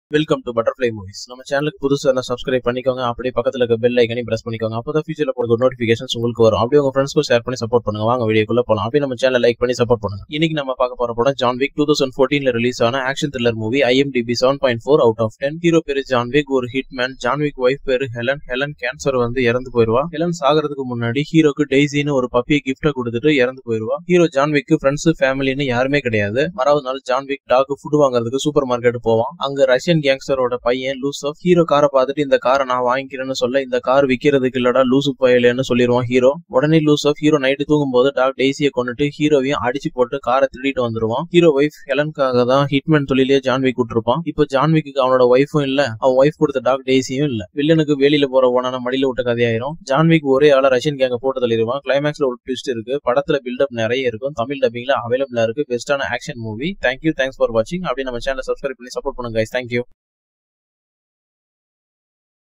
Welcome to butterfly movies நம்ம சேனலுக்கு புதுசா இருந்தா சப்ஸ்கிரைப் பண்ணிக்கோங்க அப்படியே பக்கத்துல இருக்க பெல் ஐக்கனையும் பிரஸ் பண்ணிக்கோங்க அப்பதான் ஃபியூச்சர்ல போடுற நோட்டிபிகேஷன்ஸ் உங்களுக்கு வரும் அப்படியே உங்க ஃப்ரெண்ட்ஸ்க்கும் ஷேர் பண்ணி சப்போர்ட் பண்ணுங்க வாங்க வீடியோக்குள்ள போலாம் அப்படியே நம்ம சேனல் லைக் பண்ணி சப்போர்ட் பண்ணுங்க இன்னைக்கு நம்ம பார்க்க போற படம் ஜான் விக் டூ தௌசண்ட் ஃபோர்டீன்ல ரிலீஸ் ஆன action thriller movie IMDb seven point four out of ten hero பேரு ஜான் விக் ஒரு hit man John Wick wife பேரு ஹெலன் ஹெலன் கேன்சர் வந்து இறந்து போயிருவா ஹெலன் சாகிறதுக்கு முன்னாடி ஹீரோக்கு டெய்ஸின்னு ஒரு பப்பியை கிஃப்ட கொடுத்துட்டு இறந்து போயிருவா ஹீரோ ஜான் விக்கு ஃப்ரெண்ட்ஸ் ஃபேமிலின்னு யாருமே கிடையாது மறாவது நாள் ஜான் விக் டாக் ஃபுட் வாங்குறதுக்கு சூப்பர் மார்க்கெட் போவான் அங்க ரஷ்யன் கேங்ஸ்டரோட பையன் லூசப் ஹீரோ காரை பார்த்துட்டு இந்த காரை நான் வாங்கிக்கிறேன்னு சொல்ல இந்த கார் விக்கிறதுக்கு இல்லடா லூசு பயலேன்னு சொல்லிடுவான் ஹீரோ உடனே லூசப் ஹீரோ நைட்டு தூங்கும் போது டாக் டெய்ஸியை கொண்டுட்டு ஹீரோவையும் அடிச்சு போட்டு காரை திருடிட்டு வந்துருவான் ஹீரோ ஒய்ஃப் ஹெலனுக்காக தான் ஹிட்மேன் தொழிலே ஜான்விக் விட்டுருப்பான் இப்போ ஜான்விக்கு அவனோட ஒய்ஃபும் இல்ல அவன் ஒய்ஃப் கொடுத்த டாக் டெய்ஸியும் இல்ல வில்லனுக்கு வெளியில போற ஓனான மடியில விட்ட கதையாயிரும் ஜான்விக் ஒரே ஆள ரஷ்யன் கேங்க போட்டு தள்ளிடுவான் கிளைமேக்ஸ்ல ஒரு ட்விஸ்ட் இருக்கு படத்துல பில்டப் நிறைய இருக்கும் தமிழ் டப்பிங்ல அவைலபிளா இருக்கு பெஸ்டான action movie thank you thanks for வாட்சிங் அப்படி நம்ம சேனல் சப்ஸ்கிரைப் பண்ணி சப்போர்ட் பண்ணுங்க guys. Thank you